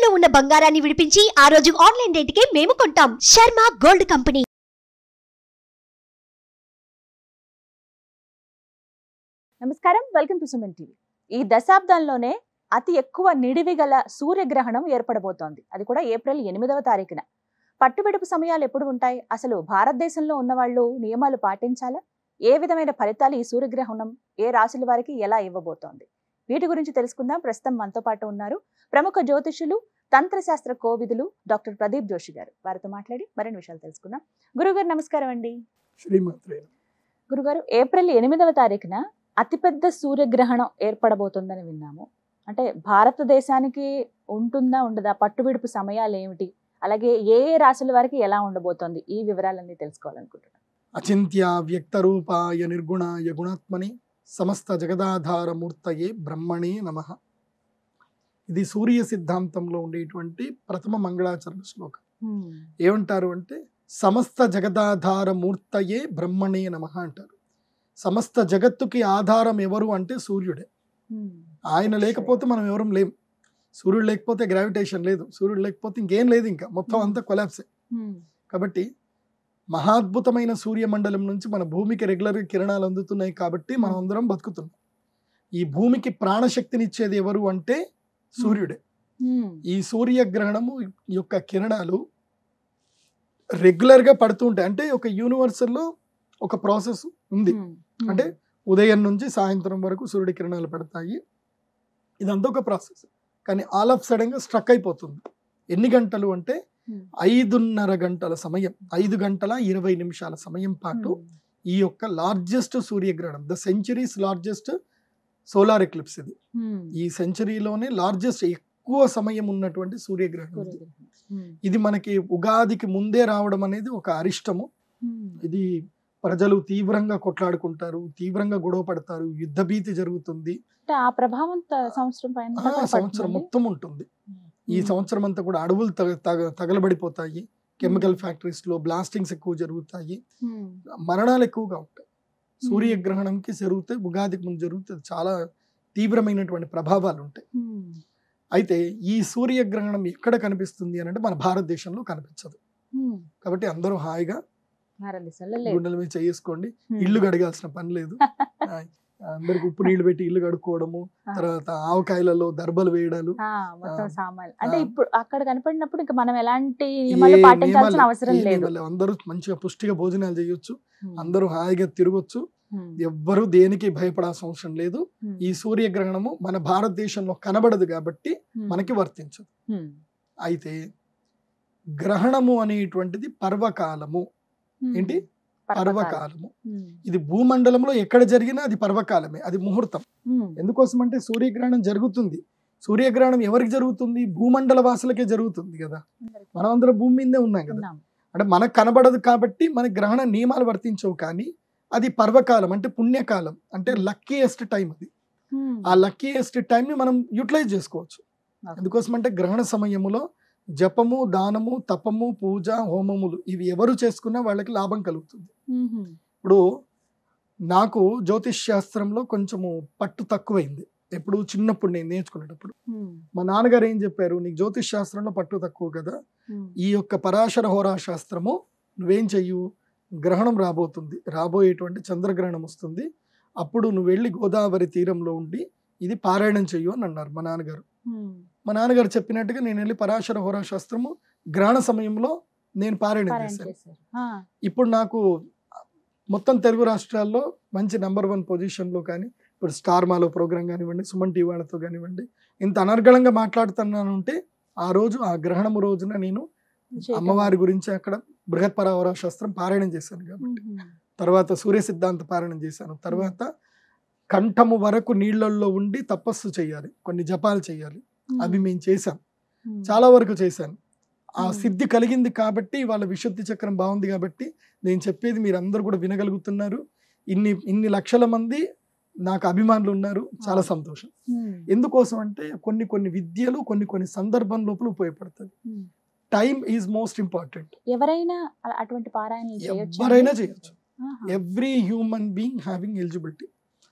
తాకట్టులో ఉన్న బంగారాన్ని విడిపించి ఆ రోజు ఆన్లైన్ రేటుకే మేము కొంటాం శర్మ గోల్డ్ కంపెనీ నమస్కారం వెల్కమ్ టు సుమన్ టీవీ ఈ దశాబ్దంలోనే అతి ఎక్కువ నిడివి గల సూర్యగ్రహణం ఏర్పడబోతోంది అది కూడా ఏప్రిల్ ఎనిమిదవ తారీఖున పట్టుబిడుపు సమయాలు ఎప్పుడు ఉంటాయి అసలు భారతదేశంలో ఉన్న వాళ్ళు నియమాలు పాటించాలా ఏ విధమైన ఫలితాలు ఈ సూర్యగ్రహణం ఏ రాశుల వారికి ఎలా ఇవ్వబోతోంది వీటి గురించి తెలుసుకుందాం ప్రస్తుతం మనతో పాటు ఉన్నారు ప్రముఖ జ్యోతిషులు తంత్రశాస్త్ర కోవిదులు డాక్టర్ ప్రదీప్ జోషి గారు వారితో మాట్లాడి మరిన్ని విషయాలు తెలుసుకుందాం గురుగారు నమస్కారం అండి శ్రీమాత్రే గురుగారు ఏప్రిల్ ఎనిమిదవ తారీఖున అతిపెద్ద సూర్యగ్రహణం ఏర్పడబోతుందని విన్నాము అంటే భారతదేశానికి ఉంటుందా ఉండదా పట్టుబిడుపు సమయాలు ఏమిటి అలాగే ఏ ఏ రాశుల వారికి ఎలా ఉండబోతోంది ఈ వివరాలన్నీ తెలుసుకోవాలనుకుంటున్నాను అచింత్య వ్యక్తరూపాయ నిర్గుణాయ గుణాత్మని సమస్త జగదాధారమూర్తయే బ్రహ్మణే నమ ఇది సూర్య సిద్ధాంతంలో ఉండేటువంటి ప్రథమ మంగళాచరణ శ్లోకం ఏమంటారు అంటే సమస్త జగదాధారమూర్తయే బ్రహ్మణే నమ అంటారు సమస్త జగత్తుకి ఆధారం ఎవరు అంటే సూర్యుడే ఆయన లేకపోతే మనం ఎవరం లేం సూర్యుడు లేకపోతే గ్రావిటేషన్ లేదు సూర్యుడు లేకపోతే ఇంకేం లేదు ఇంకా మొత్తం అంతా కొలాప్సే కాబట్టి మహాద్భుతమైన సూర్యమండలం నుంచి మన భూమికి రెగ్యులర్గా కిరణాలు అందుతున్నాయి కాబట్టి మనం అందరం బతుకుతున్నాం ఈ భూమికి ప్రాణశక్తినిచ్చేది ఎవరు అంటే సూర్యుడే ఈ సూర్యగ్రహణము యొక్క కిరణాలు రెగ్యులర్గా పడుతూ ఉంటాయి అంటే ఒక యూనివర్సల్లో ఒక ప్రాసెస్ ఉంది అంటే ఉదయం నుంచి సాయంత్రం వరకు సూర్యుడి కిరణాలు పడతాయి ఇదంతా ఒక ప్రాసెస్ కానీ ఆల్ ఆఫ్ సడన్గా స్ట్రక్ అయిపోతుంది ఎన్ని గంటలు అంటే Hmm. ఐదున్నర గంటల సమయం ఐదు గంటల ఇరవై నిమిషాల సమయం పాటు ఈ యొక్క లార్జెస్ట్ సూర్యగ్రహణం the century's largest solar eclipse ఇది ఈ సెంచరీలోనే లార్జెస్ట్ ఎక్కువ సమయం ఉన్నటువంటి సూర్యగ్రహణం ఇది. ఇది మనకి ఉగాదికి ముందే రావడం అనేది ఒక అరిష్టము ఇది ప్రజలు తీవ్రంగా కొట్లాడుకుంటారు తీవ్రంగా గొడవ పడతారు యుద్ధ భీతి జరుగుతుంది అంటే ఆ ప్రభావం త- సంవత్సరం పైన ఆ సంవత్సరం మొత్తం ఉంటుంది ఈ సంవత్సరం అంతా కూడా అడవులు తగ తగ- తగలబడిపోతాయి కెమికల్ ఫ్యాక్టరీస్ లో బ్లాస్టింగ్స్ ఎక్కువ జరుగుతాయి మరణాలు ఎక్కువగా ఉంటాయి సూర్యగ్రహణంకి జరిగితే ఉగాదికి ముందు జరుగుతుంది చాలా తీవ్రమైనటువంటి ప్రభావాలు ఉంటాయి అయితే ఈ సూర్యగ్రహణం ఎక్కడ కనిపిస్తుంది అని అంటే మన భారతదేశంలో కనిపించదు కాబట్టి అందరూ హాయిగా భారతదేశంలో లేదు గుండెల మీద చేసుకోండి ఇల్లు కడగాల్సిన పని లేదు ఆ, అందరికి ఉప్పు నీళ్లు పెట్టి ఇల్లు కడుక్కోవడము తర్వాత ఆవకాయలలో దర్బలు వేయడాలు ఆ, మొత్తం ఆ. సామాన్లు అంటే ఆ. ఇప్పుడు అక్కడ కనపడినప్పుడు ఇంకా మనం ఎలాంటి నియమాలు ఏ పాటించాల్సిన నియమాలు- అవసరం ఏ లేదు నియమాలు లేవు. అందరూ మంచిగా పుష్టిగా భోజనాలు చేయొచ్చు ఉమ్. అందరూ హాయిగా తిరగొచ్చు ఉమ్. ఎవ్వరూ దేనికి భయపడాల్సిన అవసరం లేదు ఉమ్. ఈ సూర్యగ్రహణము మన భారతదేశంలో కనబడదు కాబట్టి ఉమ్. మనకి వర్తించదు ఉమ్. అయితే గ్రహణము అనేటువంటిది పర్వకాలము ఉమ్. ఏంటి పర్వకాలం. పర్వకాలము ఉమ్. ఇది భూమండలంలో ఎక్కడ జరిగినా అది పర్వకాలమే అది ముహూర్తం ఉమ్. ఎందుకోసం అంటే సూర్యగ్రహణం జరుగుతుంది సూర్యగ్రహణం ఎవరికి జరుగుతుంది భూమండల వాసులకే జరుగుతుంది కదా మనం అందరం భూమి మీదే ఉన్నాం కదా ఉన్నాం. అంటే మనకు కనబడదు కాబట్టి మన గ్రహణ నియమాలు వర్తించవు కానీ అది పర్వకాలం అంటే పుణ్యకాలం అంటే లక్కీయెస్ట్ టైం అది ఉమ్. ఆ లక్కీయెస్ట్ టైంని మనం యూటిలైజ్ చేసుకోవచ్చు Okay. ఎందుకోసం అంటే గ్రహణ సమయములో జపము దానము తపము పూజ హోమములు ఇవి ఎవరు చేసుకున్నా వాళ్ళకి లాభం కలుగుతుంది ఉమ్. ఇప్పుడు నాకు జ్యోతిష్ శాస్త్రంలో కొంచెము పట్టు తక్కువైంది ఎప్పుడు చిన్నప్పుడు నేను నేర్చుకునేటప్పుడు ఉమ్. మా నాన్నగారు ఏం చెప్పారు నీకు జ్యోతిష్ శాస్త్రంలో పట్టు తక్కువ కదా ఉమ్. ఈ యొక్క పరాశర హోరా శాస్త్రము నువ్వేం చెయ్యు గ్రహణం రాబోతుంది రాబోయేటువంటి చంద్రగ్రహణం వస్తుంది అప్పుడు నువ్వు వెళ్ళి గోదావరి తీరంలో ఉండి ఇది పారాయణం చెయ్యు అని అన్నారు మా నాన్నగారు ఉమ్. మా నాన్నగారు చెప్పినట్టుగా నేను వెళ్ళి పరాశర హోరా శాస్త్రము గ్రహణ సమయంలో నేను పారాయణం పారాయణ చేశాను చేశారు. ఆ. ఇప్పుడు నాకు మొత్తం తెలుగు రాష్ట్రాల్లో మంచి నెంబర్ వన్ పొజిషన్లో కానీ ఇప్పుడు స్టార్ మాలో ప్రోగ్రామ్ కానివ్వండి సుమన్ టీ వాళ్ళతో కానివ్వండి ఇంత అనర్గళంగా మాట్లాడుతున్నాను అంటే ఆ రోజు ఆ గ్రహణము రోజున నేను చేయటం. అమ్మవారి గురించి అక్కడ బృహత్ పరావర శాస్త్రం పారాయణం చేశాను కాబట్టి ఉమ్. తర్వాత సూర్య సిద్ధాంత పారాయణం చేశాను తర్వాత కంఠము వరకు నీళ్ళల్లో ఉండి తపస్సు చేయాలి కొన్ని జపాలు చేయాలి ఉమ్. అవి మేము చేశాం ఉమ్. చాలా వరకు చేశాను ఆ మ్మ్. సిద్ధి కలిగింది కాబట్టి వాళ్ళ విశుద్ధి చక్రం బాగుంది కాబట్టి నేను చెప్పేది మీరు అందరూ కూడా వినగలుగుతున్నారు ఇన్ని ఇన్ని లక్షల మంది నాకు అభిమానులు ఉన్నారు చాలా ఆ. సంతోషం ఉమ్. ఎందుకోసం అంటే కొన్ని కొన్ని విద్యలు కొన్ని కొన్ని సందర్భం లోపల ఉపయోగపడుతుంది um. Time is most important ఎవరైనా అ- అటువంటి పారాయణలు చేయొచ్చు ఎవరైనా చేయొచ్చు ఆహా. Every human being having eligibility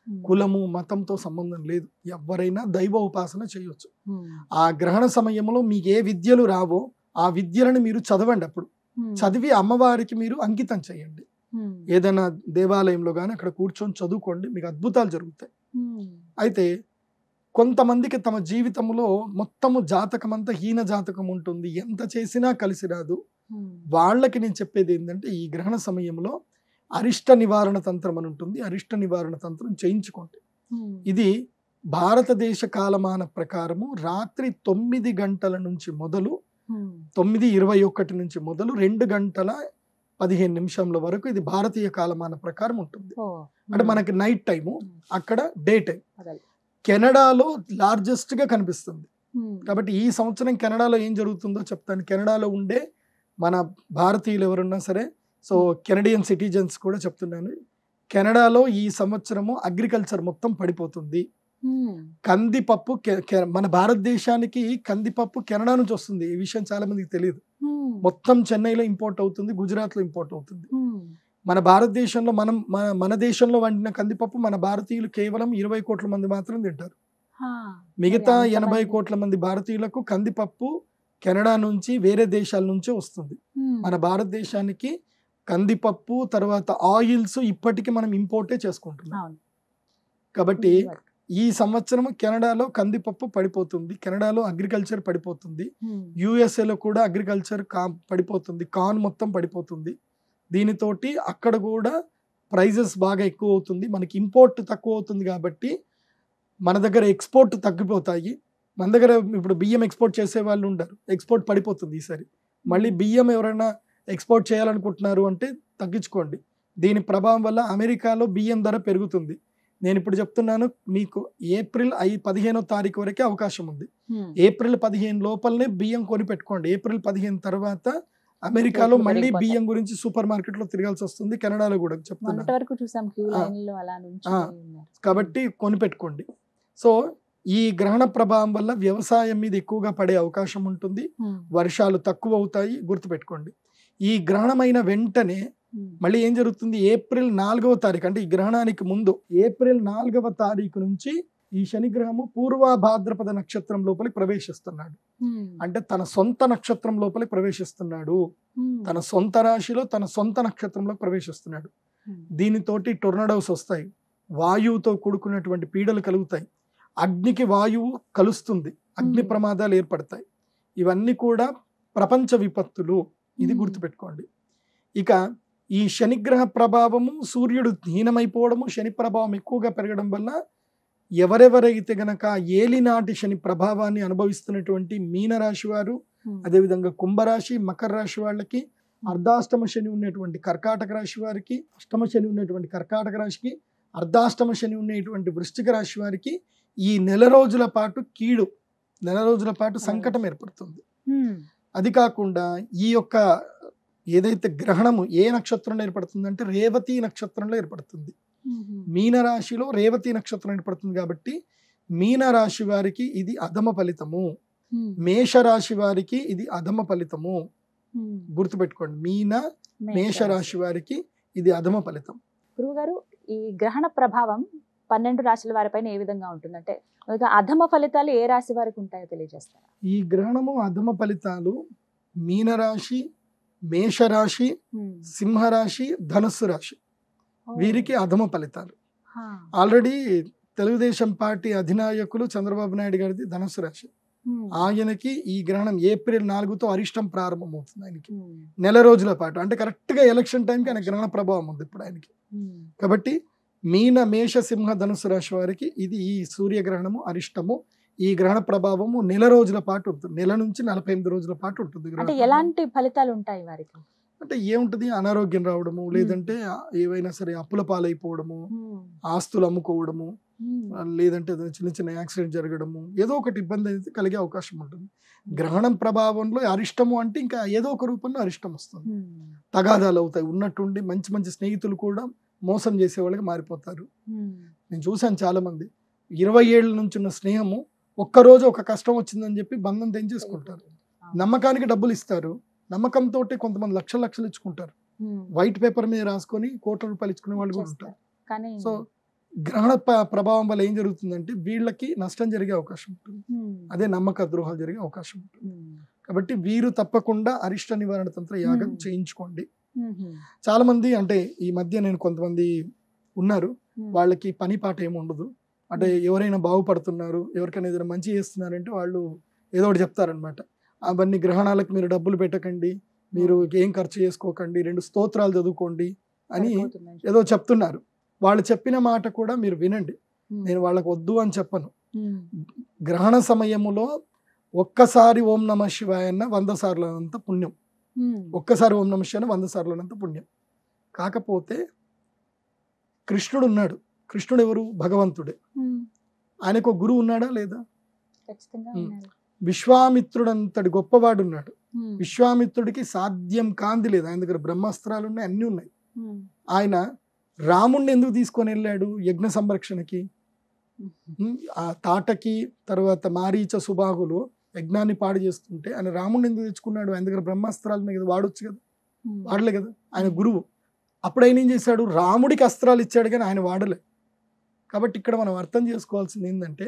um. కులము మతంతో సంబంధం లేదు ఎవరైనా దైవ ఉపాసన చేయొచ్చు ఉమ్. ఆ గ్రహణ సమయంలో మీకు ఏ విద్యలు రావో ఆ విద్యలను మీరు చదవండి అప్పుడు ఉమ్. చదివి అమ్మవారికి మీరు అంకితం చేయండి ఉమ్. ఏదైనా దేవాలయంలో కానీ అక్కడ కూర్చొని చదువుకోండి మీకు అద్భుతాలు జరుగుతాయి ఉమ్. అయితే కొంతమందికి తమ జీవితంలో మొత్తము జాతకం అంతా హీన జాతకం ఉంటుంది ఎంత చేసినా కలిసి రాదు ఉమ్. వాళ్ళకి నేను చెప్పేది ఏంటంటే ఈ గ్రహణ సమయంలో అరిష్ట నివారణ తంత్రం అని ఉంటుంది అరిష్ట నివారణ తంత్రం చేయించుకోండి ఉమ్. ఇది భారతదేశ కాలమాన ప్రకారము రాత్రి తొమ్మిది గంటల నుంచి మొదలు ఉమ్. తొమ్మిది ఇరవై ఒకటి నుంచి మొదలు రెండు గంటల పదిహేను నిమిషంల వరకు ఇది భారతీయ కాలమాన ప్రకారం ఉంటుంది ఓ. అంటే ఉమ్. మనకి నైట్ టైము ఉమ్. అక్కడ డే టైం పగలు. కెనడాలో లార్జెస్ట్ గా కనిపిస్తుంది ఉమ్. కాబట్టి ఈ సంవత్సరం కెనడాలో ఏం జరుగుతుందో చెప్తాను కెనడాలో ఉండే మన భారతీయులు ఎవరున్నా సరే సో కెనడియన్ సిటిజన్స్ కూడా చెప్తున్నాను కెనడాలో ఈ సంవత్సరము అగ్రికల్చర్ మొత్తం పడిపోతుంది ఉమ్. కందిపప్పు కె- కె- మన భారతదేశానికి కందిపప్పు కెనడా నుంచి వస్తుంది ఈ విషయం చాలా మందికి తెలియదు ఉమ్. మొత్తం చెన్నైలో ఇంపోర్ట్ అవుతుంది గుజరాత్లో ఇంపోర్ట్ అవుతుంది ఉమ్. మన భారతదేశంలో మనం మన మన దేశంలో వండిన కందిపప్పు మన భారతీయులు కేవలం ఇరవై కోట్ల మంది మాత్రం తింటారు హా. మిగతా మరి అంతమంది- ఎనభై కోట్ల మంది భారతీయులకు కందిపప్పు కెనడా నుంచి వేరే దేశాల నుంచే వస్తుంది ఉమ్. మన భారతదేశానికి కందిపప్పు తర్వాత ఆయిల్స్ ఇప్పటికీ మనం ఇంపోర్టే చేసుకుంటున్నాం అవును. కాబట్టి ఉమ్. ఈ సంవత్సరం కెనడాలో కందిపప్పు పడిపోతుంది కెనడాలో అగ్రికల్చర్ పడిపోతుంది ఉమ్. యుఎస్ఏలో కూడా అగ్రికల్చర్ కా పడిపోతుంది కాన్ మొత్తం పడిపోతుంది దీనితోటి అక్కడ కూడా ప్రైజెస్ బాగా ఎక్కువ అవుతుంది మనకి ఇంపోర్ట్ తక్కువ అవుతుంది కాబట్టి మన దగ్గర ఎక్స్పోర్ట్ తగ్గిపోతాయి మన దగ్గర ఇప్పుడు బియ్యం ఎక్స్పోర్ట్ చేసే వాళ్ళు ఉండరు ఎక్స్పోర్ట్ పడిపోతుంది ఈసారి మళ్ళీ బియ్యం ఎవరైనా ఎక్స్పోర్ట్ చేయాలనుకుంటున్నారు అంటే తగ్గించుకోండి దీని ప్రభావం వల్ల అమెరికాలో బియ్యం ధర పెరుగుతుంది నేను ఇప్పుడు చెప్తున్నాను మీకు ఏప్రిల్ ఐ పదిహేనో తారీఖు వరకే అవకాశం ఉంది ఉమ్. ఏప్రిల్ పదిహేను లోపలనే బియ్యం కొని పెట్టుకోండి ఏప్రిల్ పదిహేను తర్వాత అమెరికాలో రేట్లు మళ్ళీ పెరిగిపోతాయి. బియ్యం గురించి సూపర్ మార్కెట్ లో తిరగాల్సి వస్తుంది కెనడాలో కూడా చెప్తున్నాను మొన్నటి వరకు చూసాం క్యూ ఆ. లైన్ లో అలా నుంచి ఆ. ఉన్నారు. కాబట్టి కొని పెట్టుకోండి సో ఈ గ్రహణ ప్రభావం వల్ల వ్యవసాయం మీద ఎక్కువగా పడే అవకాశం ఉంటుంది ఉమ్. వర్షాలు తక్కువ అవుతాయి గుర్తుపెట్టుకోండి ఈ గ్రహణమైన వెంటనే ఉమ్. మళ్ళీ ఏం జరుగుతుంది ఏప్రిల్ నాలుగవ తారీఖు అంటే ఈ గ్రహణానికి ముందు ఏప్రిల్ నాలుగవ తారీఖు నుంచి ఈ శనిగ్రహము పూర్వ భాద్రపద నక్షత్రం లోపలికి ప్రవేశిస్తున్నాడు ఉమ్. అంటే తన సొంత నక్షత్రం లోపలికి ప్రవేశిస్తున్నాడు ఉమ్. తన సొంత రాశిలో తన సొంత నక్షత్రంలో ప్రవేశిస్తున్నాడు ఉమ్. దీనితోటి టొర్నడోస్ వస్తాయి వాయువుతో కూడుకున్నటువంటి పీడలు కలుగుతాయి అగ్నికి వాయువు కలుస్తుంది అగ్ని Hmm. ప్రమాదాలు ఏర్పడతాయి ఇవన్నీ కూడా ప్రపంచ విపత్తులు ఇది Hmm. గుర్తుపెట్టుకోండి ఇక ఈ శనిగ్రహ ప్రభావము సూర్యుడు హీనమైపోవడము శని ప్రభావం ఎక్కువగా పెరగడం వల్ల ఎవరెవరైతే గనక ఏలినాటి శని ప్రభావాన్ని అనుభవిస్తున్నటువంటి మీనరాశి వారు ఉమ్. అదేవిధంగా కుంభరాశి మకర రాశి వాళ్ళకి అర్ధాష్టమ శని ఉన్నటువంటి కర్కాటక రాశి వారికి అష్టమ శని ఉన్నటువంటి కర్కాటక రాశికి అర్ధాష్టమ శని ఉన్నటువంటి వృశ్చిక రాశి వారికి ఈ నెల రోజుల పాటు కీడు నెల రోజుల పాటు సంకటం ఏర్పడుతుంది ఉమ్. అది కాకుండా ఈ యొక్క ఏదైతే గ్రహణము ఏ నక్షత్రంలో ఏర్పడుతుంది అంటే రేవతి నక్షత్రంలో ఏర్పడుతుంది ఉమ్. మీనరాశిలో రేవతి నక్షత్రం ఏర్పడుతుంది కాబట్టి మీనరాశి వారికి ఇది అధమ ఫలితము ఉమ్. మేషరాశి వారికి ఇది అధమ ఫలితము ఉమ్. గుర్తుపెట్టుకోండి మీన మేషరాశి వారికి ఇది అధమ ఫలితం గురువు గారు ఈ గ్రహణ ప్రభావం పన్నెండు రాశుల వారిపైన ఏ విధంగా ఉంటుందంటే మొదటగా అధమ ఫలితాలు ఏ రాశి వారికి ఉంటాయో తెలియజేస్తారా ఈ గ్రహణము అధమ ఫలితాలు మీనరాశి మేషరాశి ఉమ్. సింహరాశి ధనుస్సు రాశి ఓ. వీరికి అధమ ఫలితాలు హా. ఆల్రెడీ తెలుగుదేశం పార్టీ అధినాయకులు చంద్రబాబు నాయుడు గారిది ధనుస్సు రాశి ఉమ్. ఆయనకి ఈ గ్రహణం ఏప్రిల్ నాలుగుతో అరిష్టం ప్రారంభమవుతుంది ఆయనకి ఉమ్. నెల రోజుల పాటు అంటే కరెక్ట్గా ఎలక్షన్ టైంకి ఆయన గ్రహణ ప్రభావం ఉంది ఇప్పుడు ఆయనకి ఉమ్. కాబట్టి మీన మేష సింహ ధనుసు రాశి వారికి ఇది ఈ సూర్యగ్రహణము అరిష్టము ఈ గ్రహణ ప్రభావము నెల రోజుల పాటు ఉంటుంది నెల నుంచి నలభై ఎనిమిది రోజుల పాటు ఉంటుంది గ్రహణ అంటే ప్రభావం. ఎలాంటి ఫలితాలు ఉంటాయి వారికి అంటే ఏముంటది అనారోగ్యం రావడము లేదంటే ఏవైనా సరే అప్పుల పాలైపోవడము ఉమ్. ఆస్తులు అమ్ముకోవడము ఉమ్. లేదంటే ఏదైనా చిన్న చిన్న యాక్సిడెంట్ జరగడము ఏదో ఒకటి ఇబ్బంది అయితే కలిగే అవకాశం ఉంటుంది గ్రహణం ప్రభావంలో అరిష్టము అంటే ఇంకా ఏదో ఒక రూపంలో అరిష్టం వస్తుంది ఉమ్. తగాదాలు అవుతాయి ఉన్నట్టుండి మంచి మంచి స్నేహితులు కూడా మోసం చేసే వాళ్ళకి మారిపోతారు ఉమ్. నేను చూశాను చాలా మంది ఇరవై ఏళ్ళ నుంచి ఉన్న స్నేహము ఒక్కరోజు ఒక కష్టం వచ్చిందని చెప్పి బంధం తెంచేసుకుంటారు నమ్మకానికి డబ్బులు ఇస్తారు నమ్మకంతో కొంతమంది లక్షల లక్షలు ఇచ్చుకుంటారు ఉమ్. వైట్ పేపర్ మీద రాసుకొని కోట్ల రూపాయలు ఇచ్చుకునే వాళ్ళు కూడా ఉంటారు కానీ సో గ్రహణ ప- ప్రభావం వల్ల ఏం జరుగుతుందంటే వీళ్ళకి నష్టం జరిగే అవకాశం ఉంటుంది ఉమ్. అదే నమ్మక ద్రోహాలు జరిగే అవకాశం ఉంటుంది ఉమ్. కాబట్టి వీరు తప్పకుండా అరిష్ట నివారణ తంత్ర యాగం Hmm. చేయించుకోండి ఉమ్. చాలా మంది అంటే ఈ మధ్య నేను కొంతమంది ఉన్నారు ఉమ్. వాళ్ళకి పని పాట ఏమి ఉండదు అంటే ఎవరైనా బాగుపడుతున్నారు ఎవరికైనా ఏదైనా మంచి చేస్తున్నారంటే వాళ్ళు ఏదో ఒకటి చెప్తారనమాట అవన్నీ గ్రహణాలకు మీరు డబ్బులు పెట్టకండి మీరు ఏం ఖర్చు చేసుకోకండి రెండు స్తోత్రాలు చదువుకోండి అని సరిపోతుందని ఏదో చెప్తున్నారు వాళ్ళు చెప్పిన మాట కూడా మీరు వినండి ఉమ్. నేను వాళ్ళకి వద్దు అని చెప్పను ఉమ్. గ్రహణ సమయములో ఒక్కసారి ఓం నమ శివాయ అన్న వంద సార్లు అంత పుణ్యం ఉమ్. ఒక్కసారి ఓం నమ శివాయ వంద సార్లు అన్నంత పుణ్యం కాకపోతే కృష్ణుడు ఉన్నాడు కృష్ణుడు ఎవరు భగవంతుడే ఉమ్. ఆయనకు ఒక గురువు ఉన్నాడా లేదా ఖచ్చితంగా ఉమ్. ఉన్నారు. విశ్వామిత్రుడంతటి గొప్పవాడు ఉన్నాడు ఉమ్. విశ్వామిత్రుడికి సాధ్యం కాంతి లేదు ఆయన దగ్గర బ్రహ్మాస్త్రాలు ఉన్నాయి అన్నీ ఉన్నాయి ఉమ్. ఆయన రాముణ్ణి ఎందుకు తీసుకొని వెళ్ళాడు యజ్ఞ సంరక్షణకి ఉమ్, ఆ తాటకి తర్వాత మారీచ సుబాహులు యజ్ఞాన్ని పాడు చేస్తుంటే ఆయన రాముణ్ణి ఎందుకు తెచ్చుకున్నాడు ఆయన దగ్గర బ్రహ్మాస్త్రాలు ఉన్నాయి కదా వాడొచ్చు కదా ఉమ్. వాడలే కదా ఆయన గురువు అప్పుడు ఆయన ఏం చేశాడు రాముడికి అస్త్రాలు ఇచ్చాడు కానీ ఆయన వాడలే కాబట్టి ఇక్కడ మనం అర్థం చేసుకోవాల్సింది ఏంటంటే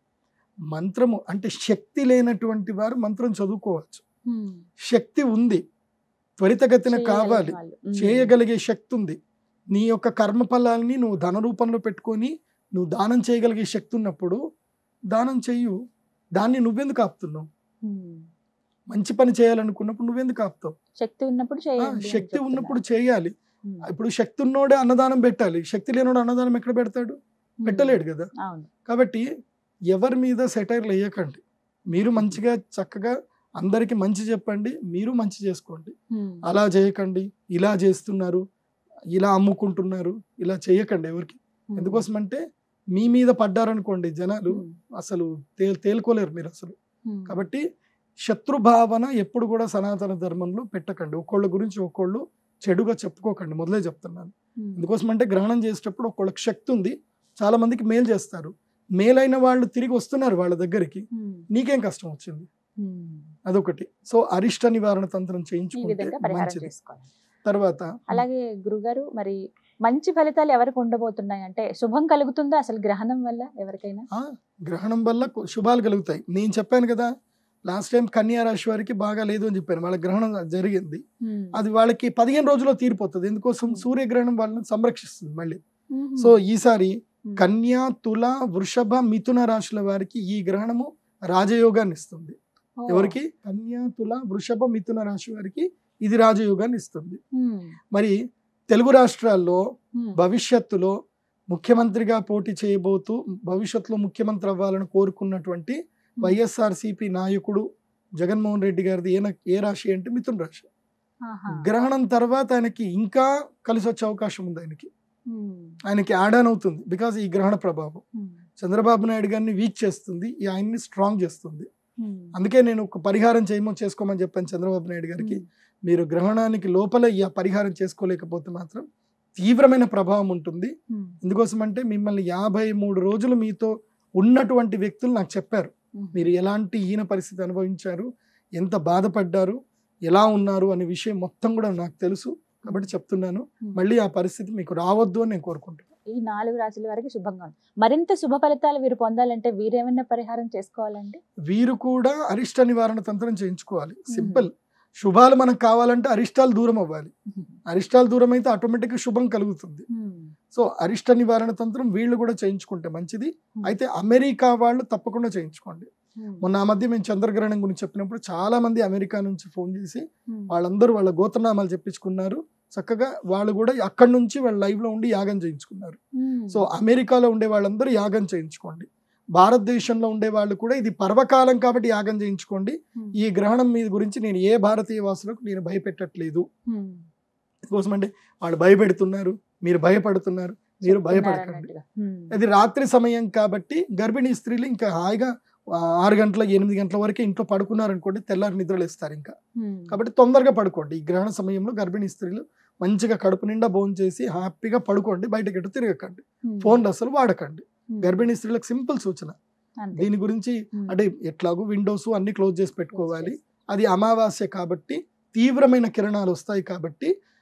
మంత్రము అంటే శక్తి లేనటువంటి వారు మంత్రం చదువుకోవచ్చు ఉమ్. శక్తి ఉంది త్వరితగతిన చేయగలిగిన కావాలి వాళ్ళు. ఉమ్. చేయగలిగే శక్తి ఉంది నీ యొక్క కర్మ ఫలాల్ని నువ్వు ధన రూపంలో పెట్టుకొని నువ్వు దానం చేయగలిగే శక్తి ఉన్నప్పుడు దానం చెయ్యు దాన్ని నువ్వెందుకు ఆపుతున్నావు ఉమ్. మంచి పని చేయాలనుకున్నప్పుడు నువ్వెందుకు ఆపుతావు శక్తి ఉన్నప్పుడు ఆ, చేయండి అని శక్తి చెప్తున్నారు. ఉన్నప్పుడు చేయాలి ఉమ్. ఇప్పుడు శక్తి ఉన్నోడే అన్నదానం పెట్టాలి శక్తి లేనోడు అన్నదానం ఎక్కడ పెడతాడు ఉమ్. పెట్టలేడు కదా అవును కాబట్టి ఎవరి మీద సెటైర్లు వేయకండి మీరు మంచిగా చక్కగా అందరికి మంచి చెప్పండి మీరు మంచి చేసుకోండి ఉమ్. అలా చేయకండి ఇలా చేస్తున్నారు ఇలా అమ్ముకుంటున్నారు ఇలా చేయకండి ఎవరికి ఉమ్. ఎందుకోసం అంటే మీ మీద పడ్డారనుకోండి జనాలు ఉమ్. అసలు తే తేలుకోలేరు మీరు అసలు ఉమ్. కాబట్టి శత్రుభావన ఎప్పుడు కూడా సనాతన ధర్మంలో పెట్టకండి ఒక్కోళ్ళ గురించి ఒక్కోళ్ళు చెడుగా చెప్పుకోకండి మొదలే చెప్తున్నాను ఉమ్. ఎందుకోసం అంటే గ్రహణం చేసేటప్పుడు ఒక్కొక్కళ్ళకి శక్తి ఉంది చాలా మందికి మేలు చేస్తారు మేలైన వాళ్ళు తిరిగి వస్తున్నారు వాళ్ళ దగ్గరికి ఉమ్. నీకేం కష్టం వచ్చింది ఉమ్. అదొకటి సో అరిష్ట నివారణ తంత్రం ఈ చేయించుకుంటే విధంగా పరిహారం మంచిది చేసుకోవాలి తర్వాత అలాగే గురుగారు మరి మంచి ఫలితాలు ఎవరికి ఉండబోతున్నాయి అంటే శుభం కలుగుతుందా అసలు గ్రహణం వల్ల ఎవరికైనా ఆ, గ్రహణం వల్ల కొ- శుభాలు కలుగుతాయి నేను చెప్పాను కదా లాస్ట్ టైం కన్యా రాశి వారికి బాగా లేదు అని చెప్పాను వాళ్ళ గ్రహణం జరిగింది ఉమ్. అది వాళ్ళకి పదిహేను రోజుల్లో తీరిపోతుంది ఎందుకోసం Hmm. సూర్యగ్రహణం వాళ్ళని సంరక్షిస్తుంది మళ్ళీ ఉమ్. సో ఈసారి ఉమ్. కన్యా తుల వృషభ మిథున రాశుల వారికి ఈ గ్రహణము రాజయోగాన్ని ఇస్తుంది ఓ. ఎవరికి కన్యా తుల వృషభ మిథున రాశి వారికి ఇది రాజయోగాన్ని ఇస్తుంది ఉమ్. మరి తెలుగు రాష్ట్రాల్లో ఉమ్. భవిష్యత్తులో ముఖ్యమంత్రిగా పోటీ చేయబోతూ భవిష్యత్తులో ముఖ్యమంత్రి అవ్వాలని కోరుకున్నటువంటి వైఎస్ఆర్సిపి నాయకుడు జగన్మోహన్ రెడ్డి గారిది ఏ న- ఏ రాశి అంటే మిథున రాశి ఆహా. గ్రహణం తర్వాత ఆయనకి ఇంకా కలిసి వచ్చే అవకాశం ఉంది ఆయనకి ఉమ్. ఆయనకి యాడ్ ఆన్ అవుతుంది బికాజ్ ఈ గ్రహణ ప్రభావం ఉమ్. చంద్రబాబు నాయుడు గారిని వీక్ చేస్తుంది ఈ ఆయన్ని స్ట్రాంగ్ చేస్తుంది ఉమ్. అందుకే నేను ఒక పరిహారం చేయమో చేసుకోమని చెప్పాను చంద్రబాబు నాయుడు గారికి ఉమ్. మీరు గ్రహణానికి లోపల ఈ పరిహారం చేసుకోలేకపోతే మాత్రం తీవ్రమైన ప్రభావం ఉంటుంది ఉమ్. ఎందుకోసం అంటే మిమ్మల్ని యాభై మూడు రోజులు మీతో ఉన్నటువంటి వ్యక్తులు నాకు చెప్పారు ఉమ్. మీరు ఎలాంటి హీన పరిస్థితి అనుభవించారు ఎంత బాధపడ్డారు ఎలా ఉన్నారు అనే విషయం మొత్తం కూడా నాకు తెలుసు కాబట్టి చెప్తున్నాను ఉమ్. మళ్ళీ ఆ పరిస్థితి మీకు రావద్దు అని నేను కోరుకుంటున్నాను ఈ నాలుగు రాశుల వరకు శుభంగా ఉంది మరింత శుభ ఫలితాలు వీరు పొందాలంటే వీరేమైనా పరిహారం చేసుకోవాలండి వీరు కూడా అరిష్ట నివారణ తంత్రం చేయించుకోవాలి సింపుల్ శుభాలు మనకు కావాలంటే అరిష్టాలు దూరం అవ్వాలి అరిష్టాలు దూరం అయితే ఆటోమేటిక్గా శుభం కలుగుతుంది ఉమ్. సో అరిష్ట నివారణ తంత్రం వీళ్ళు కూడా చేయించుకుంటే మంచిది అయితే అమెరికా వాళ్ళు తప్పకుండా చేయించుకోండి ఉమ్. మొన్న ఆ మధ్య మేము చంద్రగ్రహణం గురించి చెప్పినప్పుడు చాలా మంది అమెరికా నుంచి ఫోన్ చేసి ఉమ్. వాళ్ళందరూ వాళ్ళ గోత్రనామాలు చెప్పించుకున్నారు చక్కగా వాళ్ళు కూడా అక్కడి నుంచి వాళ్ళ లైవ్ లో ఉండి యాగం చేయించుకున్నారు ఉమ్. సో అమెరికాలో ఉండే వాళ్ళందరూ యాగం చేయించుకోండి భారతదేశంలో ఉండే వాళ్ళు కూడా ఇది పర్వకాలం కాబట్టి యాగం చేయించుకోండి ఉమ్. ఈ గ్రహణం మీద గురించి నేను ఏ భారతీయ వాసులకు నేను భయపెట్టట్లేదు ఉమ్. కోసం అంటే వాళ్ళు భయపెడుతున్నారు మీరు భయపడుతున్నారు మీరు చెప్తున్నారు భయపడకండి అన్నట్టుగా. ఉమ్. అది రాత్రి సమయం కాబట్టి గర్భిణీ స్త్రీలు ఇంకా హాయిగా ఆ, ఆరు గంటల ఎనిమిది గంటల వరకే ఇంట్లో పడుకున్నారనుకోండి తెల్లారి నిద్రలు ఇస్తారు ఇంకా ఉమ్. కాబట్టి తొందరగా పడుకోండి ఈ గ్రహణ సమయంలో గర్భిణీ స్త్రీలు మంచిగా కడుపు నిండా భోజనం చేసి హ్యాపీగా పడుకోండి బయటకి ఎటు తిరగకండి ఉమ్. ఫోన్లు అసలు వాడకండి ఉమ్. గర్భిణీ స్త్రీలకు సింపుల్ సూచన అంతే. దీని గురించి ఉమ్. అంటే ఎట్లాగో విండోస్ అన్ని క్లోజ్ చేసి పెట్టుకోవాలి అది అమావాస్య కాబట్టి తీవ్రమైన కిరణాలు వస్తాయి కాబట్టి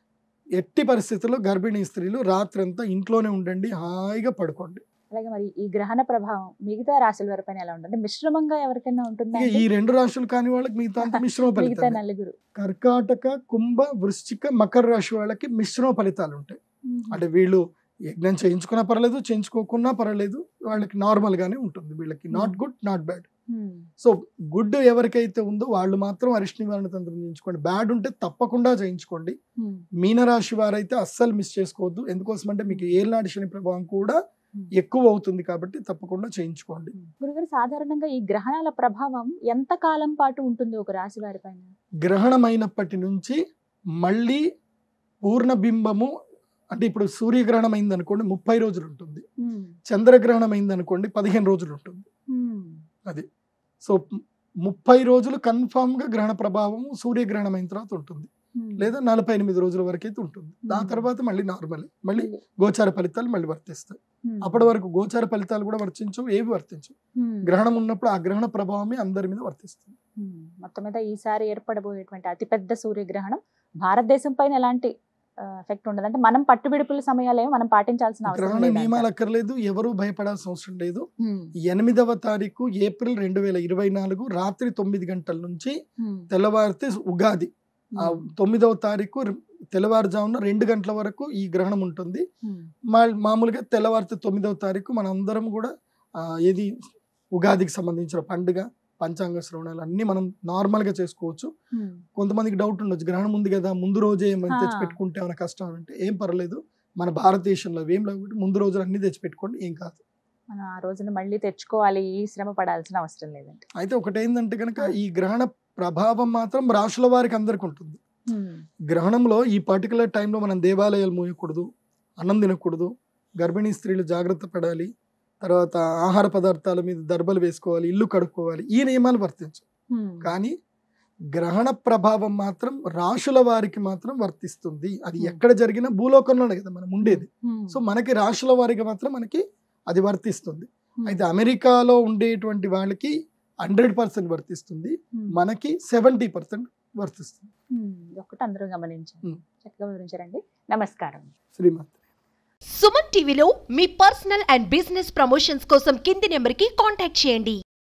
ఎట్టి పరిస్థితుల్లో గర్భిణీ స్త్రీలు రాత్రంతా ఇంట్లోనే ఉండండి హాయిగా పడుకోండి అలాగే మరి ఈ గ్రహణ ప్రభావం మిగతా రాశుల వారిపైన ఎలా ఉంటుంది మిశ్రమంగా ఎవరికైనా ఉంటుందా ఇక అండి? ఈ రెండు రాశులు కాని వాళ్ళకి మిగతా అంతా మిశ్రమ మిగతా ఫలితాలు నలుగురు కర్కాటక కుంభ వృశ్చిక మకర రాశి వాళ్ళకి మిశ్రమ ఫలితాలు ఉంటాయి అంటే వీళ్ళు యజ్ఞం చేయించుకున్నా పర్లేదు చేయించుకోకున్నా పర్లేదు వాళ్ళకి నార్మల్ గానే ఉంటుంది వీళ్ళకి not good not bad um, so good ఎవరికైతే ఉందో వాళ్ళు మాత్రం అరిష్ట నివారణ తంత్రం చేయించుకోండి బ్యాడ్ ఉంటే తప్పకుండా చేయించుకోండి ఉమ్, మీనరాశి వారైతే అస్సలు మిస్ చేసుకోవద్దు ఎందుకోసం అంటే మీకు ఏళ్ళనాటి శని ప్రభావం కూడా ఎక్కువ అవుతుంది కాబట్టి తప్పకుండా చేయించుకోండి గురుగారు సాధారణంగా ఈ గ్రహణాల ప్రభావం ఎంత కాలం పాటు ఉంటుంది ఒక రాశి వారిపైన గ్రహణమైనప్పటి నుంచి మళ్ళీ పూర్ణబింబము అంటే ఇప్పుడు సూర్యగ్రహణం అయింది అనుకోండి ముప్పై రోజులు ఉంటుంది ఉమ్, చంద్రగ్రహణం అయింది అనుకోండి పదిహేను రోజులు ఉంటుంది ఉమ్, సో ముప్పై రోజులు కన్ఫామ్ గా గ్రహణ ప్రభావం సూర్యగ్రహణం అయిన తర్వాత ఉంటుంది ఉమ్. లేదా నలభై ఎనిమిది రోజుల వరకు అయితే ఉంటుంది దాని Hmm. తర్వాత మళ్ళీ నార్మల్ మళ్ళీ గోచార ఫలితాలు మళ్ళీ వర్తిస్తాయి ఉమ్, అప్పటి వరకు గోచార ఫలితాలు కూడా వర్తించవు ఏవి వర్తించవు ఉమ్, గ్రహణం ఉన్నప్పుడు ఆ గ్రహణ ప్రభావమే అందరి మీద వర్తిస్తుంది ఉమ్. మొత్తం మీద ఈసారి ఏర్పడబోయేటువంటి అతిపెద్ద సూర్యగ్రహణం భారతదేశం పైన ఎలాంటి ఎఫెక్ట్ ఉండదు అంటే మనం పట్టుబిడుపుల సమయాలేమో మనం పాటించాల్సిన అవసరం గ్రహణ లేదంటారు. నియమాలు అక్కర్లేదు ఎవరు భయపడాల్సిన అవసరం లేదు ఉమ్, ఎనిమిదవ తారీఖు ఏప్రిల్ రెండు వేల ఇరవై నాలుగు రాత్రి తొమ్మిది గంటల నుంచి ఉమ్, తెల్లవారితే ఉగాది ఆ ఉమ్, తొమ్మిదవ తారీఖు తెల్లవారుజామున రెండు గంటల వరకు ఈ గ్రహణం ఉంటుంది ఉమ్, మా- మామూలుగా తెల్లవారితే తొమ్మిదవ తారీఖు మన అందరం కూడా ఆ, ఏది ఉగాదికి సంబంధించిన పండుగ పంచాంగ శ్రవణాలు అన్ని మనం నార్మల్ గా చేసుకోవచ్చు ఉమ్. కొంతమందికి డౌట్ ఉండొచ్చు గ్రహణం ఉంది కదా ముందు రోజే ఏమైనా ఆ. తెచ్చి పెట్టుకుంటే ఏమైనా కష్టం అంటే ఏం పర్లేదు మన భారతదేశంలో అవి ఏం లేవు ముందు రోజులు అన్ని తెచ్చి పెట్టుకోండి ఏం కాదు మనం ఆ రోజున మళ్ళీ తెచ్చుకోవాలి ఈ శ్రమ పడాల్సిన అవసరం లేదండి అయితే ఒకటి ఏంటంటే కనుక ఈ గ్రహణ ప్రభావం మాత్రం రాశుల వారికి అందరికి ఉంటుంది ఉమ్, గ్రహణంలో ఈ పర్టికులర్ టైంలో మనం దేవాలయాలు మోయకూడదు అన్నం తినకూడదు గర్భిణీ స్త్రీలు జాగ్రత్త పడాలి తర్వాత ఆహార పదార్థాల మీద దర్బలు వేసుకోవాలి ఇల్లు కడుక్కోవాలి ఈ నియమాలు వర్తించవు ఉమ్, కానీ గ్రహణ ప్రభావం మాత్రం రాశుల వారికి మాత్రం వర్తిస్తుంది అది Hmm. ఎక్కడ జరిగినా భూలోకంలోనే కదా మనం ఉండేది ఉమ్, సో మనకి రాశుల వారికి మాత్రం మనకి అది వర్తిస్తుంది ఉమ్, అయితే అమెరికాలో ఉండేటువంటి వాళ్ళకి హండ్రెడ్ పర్సెంట్ వర్తిస్తుంది ఉమ్, మనకి సెవెంటీ పర్సెంట్ వర్తిస్తుంది ఉమ్, ఇది ఒకటి అందరూ గమనించండి ఉమ్. చక్కగా వివరించారండి నమస్కారం శ్రీమంత్ సుమన్ టీవీలో మీ పర్సనల్ అండ్ బిజినెస్ ప్రమోషన్స్ కోసం కింది నెంబర్కి కాంటాక్ట్ చేయండి